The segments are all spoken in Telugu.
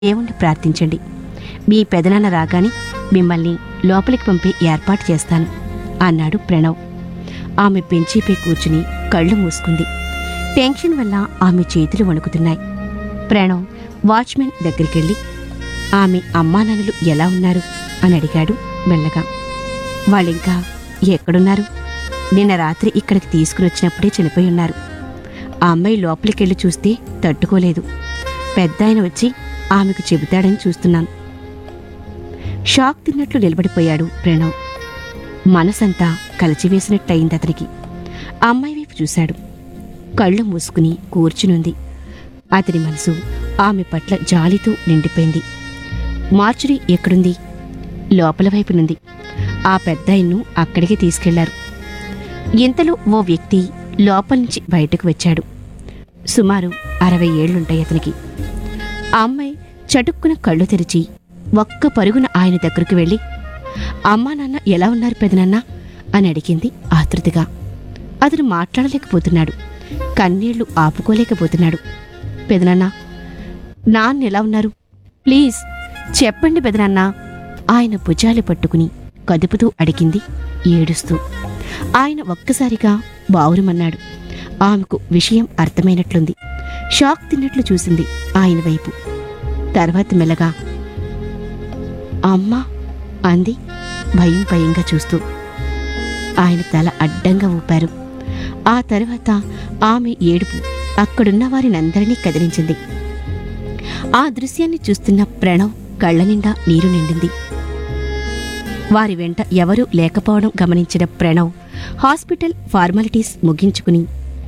దేవుణ్ణి ప్రార్థించండి మీ పెదనాన్న రాగానే మిమ్మల్ని లోపలికి పంపే ఏర్పాటు చేస్తాను అన్నాడు ప్రణవ్ ఆమె బెంచీపై కూర్చుని కళ్ళు మూసుకుంది టెన్షన్ వల్ల ఆమె చేతులు వణుకుతున్నాయి ప్రణవ్ వాచ్మెన్ దగ్గరికెళ్ళి ఆమె అమ్మానాన్నలు ఎలా ఉన్నారు అని అడిగాడు మెల్లగా వాళ్ళింకా ఎక్కడున్నారు నిన్న రాత్రి ఇక్కడికి తీసుకుని వచ్చినప్పుడే చనిపోయి ఉన్నారు ఆ అమ్మాయి లోపలికెళ్ళి చూస్తే తట్టుకోలేదు పెద్ద ఆయన వచ్చి ఆమెకు చెబుతాడని చూస్తున్నాను షాక్ తిన్నట్లు నిలబడిపోయాడు ప్రణవ్ మనసంతా కలిచివేసినట్టయింది అతనికి ఆ అమ్మాయి వైపు చూశాడు కళ్ళు మూసుకుని కూర్చునుంది అతని మనసు ఆమె పట్ల జాలితో నిండిపోయింది మార్చురి ఎక్కడుంది లోపల వైపునుంది ఆ పెద్దాయన్ను అక్కడికి తీసుకెళ్లారు ఇంతలో ఓ వ్యక్తి లోపల నుంచి బయటకు వచ్చాడు సుమారు అరవై ఏళ్లుంటాయి అతనికి ఆ అమ్మాయి చటుక్కున కళ్ళు తెరిచి ఒక్క పరుగున ఆయన దగ్గరకు వెళ్ళి అమ్మా నాన్న ఎలా ఉన్నారు పెదనాన్న అని అడిగింది ఆతృతగా అతను మాట్లాడలేకపోతున్నాడు కన్నీళ్లు ఆపుకోలేకపోతున్నాడు పెదనాన్న నాన్న ఎలా ఉన్నారు ప్లీజ్ చెప్పండి పెదనాన్న ఆయన భుజాలు పట్టుకుని కదుపుతూ అడిగింది ఏడుస్తూ ఆయన ఒక్కసారిగా బావురుమన్నాడు ఆమెకు విషయం అర్థమైనట్లుంది షాక్ తిన్నట్లు చూసింది ఆయన వైపు తర్వాత మెల్లగా అమ్మా అంది భయం భయంగా చూస్తూ ఆయన తల అడ్డంగా ఊపారు ఆ తర్వాత ఆమె ఏడుపు అక్కడున్న వారినందరినీ కదిలించింది ఆ దృశ్యాన్ని చూస్తున్న ప్రణవ్ కళ్ళ నిండా నీరు నిండింది వారి వెంట ఎవరూ లేకపోవడం గమనించిన ప్రణవ్ హాస్పిటల్ ఫార్మాలిటీస్ ముగించుకుని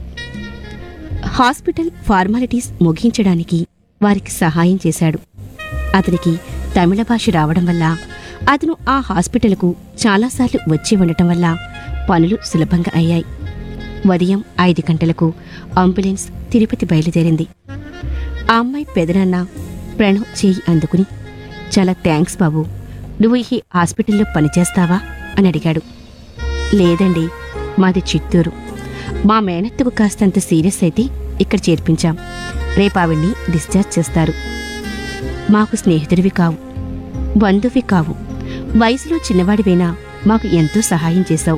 హాస్పిటల్ ఫార్మాలిటీస్ ముగించడానికి వారికి సహాయం చేశాడు అతనికి తమిళ భాష రావడం వల్ల అతను ఆ హాస్పిటల్కు చాలాసార్లు వచ్చి ఉండటం వల్ల పనులు సులభంగా అయ్యాయి ఉదయం ఐదు గంటలకు అంబులెన్స్ తిరుపతి బయలుదేరింది ఆ అమ్మాయి పెదనాన్న ప్రణవ్ చేయి అందుకుని చాలా థ్యాంక్స్ బాబు నువ్వు ఈ హాస్పిటల్లో పనిచేస్తావా అని అడిగాడు లేదండి మాది చిత్తూరు మా మేనత్తకు కాస్తంత సీరియస్ అయితే ఇక్కడ చేర్పించాం రేపు ఆవిడ్ని డిశ్చార్జ్ చేస్తారు మాకు స్నేహితుడివి కావు బంధువి కావు వయసులో చిన్నవాడివైనా మాకు ఎంతో సహాయం చేశావు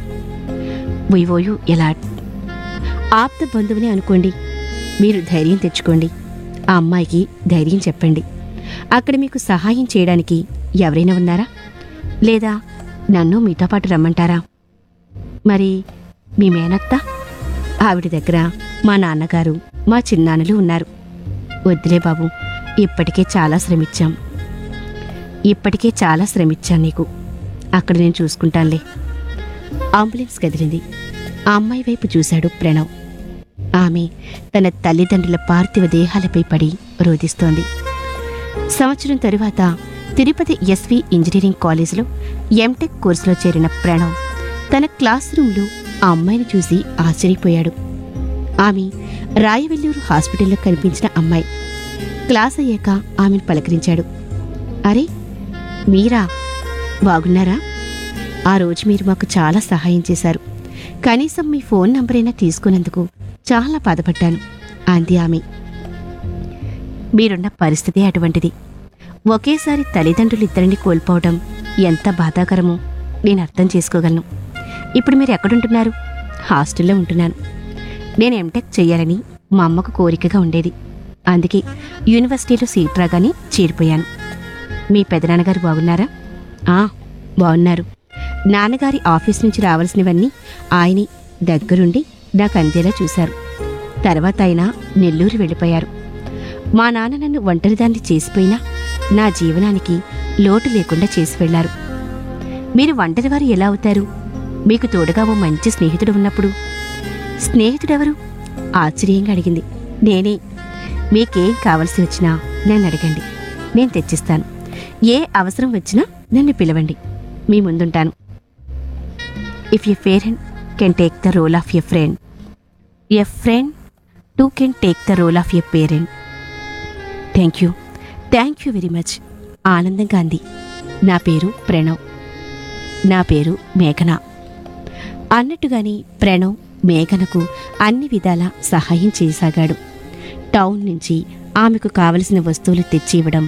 వైవోయు ఎలా ఆప్త బంధువుని అనుకోండి మీరు ధైర్యం తెచ్చుకోండి ఆ అమ్మాయికి ధైర్యం చెప్పండి అక్కడ మీకు సహాయం చేయడానికి ఎవరైనా ఉన్నారా లేదా నన్ను మీతో పాటు రమ్మంటారా మరి మీ మేనత్త ఆవిడ దగ్గర మా నాన్నగారు మా చిన్నాన్నలు ఉన్నారు వద్దులే బాబు ఇప్పటికే చాలా శ్రమించాం ఇప్పటికే చాలా శ్రమించాను నీకు అక్కడ నేను చూసుకుంటానులే అంబులెన్స్ కదిలింది ఆ అమ్మాయి వైపు చూశాడు ప్రణవ్ ఆమె తన తల్లిదండ్రుల పార్థివ దేహాలపై పడి రోధిస్తోంది సంవత్సరం తరువాత తిరుపతి ఎస్వి ఇంజనీరింగ్ కాలేజీలో ఎంటెక్ కోర్సులో చేరిన ప్రణవ్ తన క్లాస్ రూంలో ఆ అమ్మాయిని చూసి ఆశ్చర్యపోయాడు ఆమె రాయవెల్లూరు హాస్పిటల్లో కనిపించిన అమ్మాయి క్లాస్ అయ్యాక ఆమెను పలకరించాడు అరే మీరా బాగున్నారా ఆ రోజు మీరు మాకు చాలా సహాయం చేశారు కనీసం మీ ఫోన్ నంబరైనా తీసుకున్నందుకు చాలా బాధపడ్డాను అంది ఆమె మీరున్న పరిస్థితి అటువంటిది ఒకేసారి తల్లిదండ్రులిద్దరిని కోల్పోవడం ఎంత బాధాకరమో నేను అర్థం చేసుకోగలను ఇప్పుడు మీరు ఎక్కడుంటున్నారు హాస్టల్లో ఉంటున్నాను నేను ఎంటెక్ చేయాలని మా అమ్మకు కోరికగా ఉండేది అందుకే యూనివర్సిటీలో సీట్ రాగానే చేరిపోయాను మీ పెదనాన్నగారు బాగున్నారా ఆ బాగున్నారు నాన్నగారి ఆఫీస్ నుంచి రావాల్సినవన్నీ ఆయనే దగ్గరుండి నాకు అందేలా చూశారు తర్వాత ఆయన నెల్లూరు వెళ్ళిపోయారు మా నాన్న నన్ను ఒంటరిదాన్ని చేసిపోయినా నా జీవనానికి లోటు లేకుండా చేసి వెళ్లారు మీరు ఒంటరివారు ఎలా అవుతారు మీకు తోడుగా ఓ మంచి స్నేహితుడు ఉన్నప్పుడు స్నేహితుడెవరు ఆశ్చర్యంగా అడిగింది నేనే మీకేం కావలసి వచ్చినా నన్ను అడగండి నేను తెచ్చిస్తాను ఏ అవసరం వచ్చినా నన్ను పిలవండి మీ ముందుంటాను if a parent can take the role of a friend a friend too can take the role of a parent thank you thank you very much ఆనందంగా అంది నా పేరు ప్రణవ్ నా పేరు మేఘన అన్నట్టుగాని ప్రణవ్ మేఘనకు అన్ని విధాల సహాయం చేయసాగాడు టౌన్ నుంచి ఆమెకు కావలసిన వస్తువులు తెచ్చి ఇవ్వడం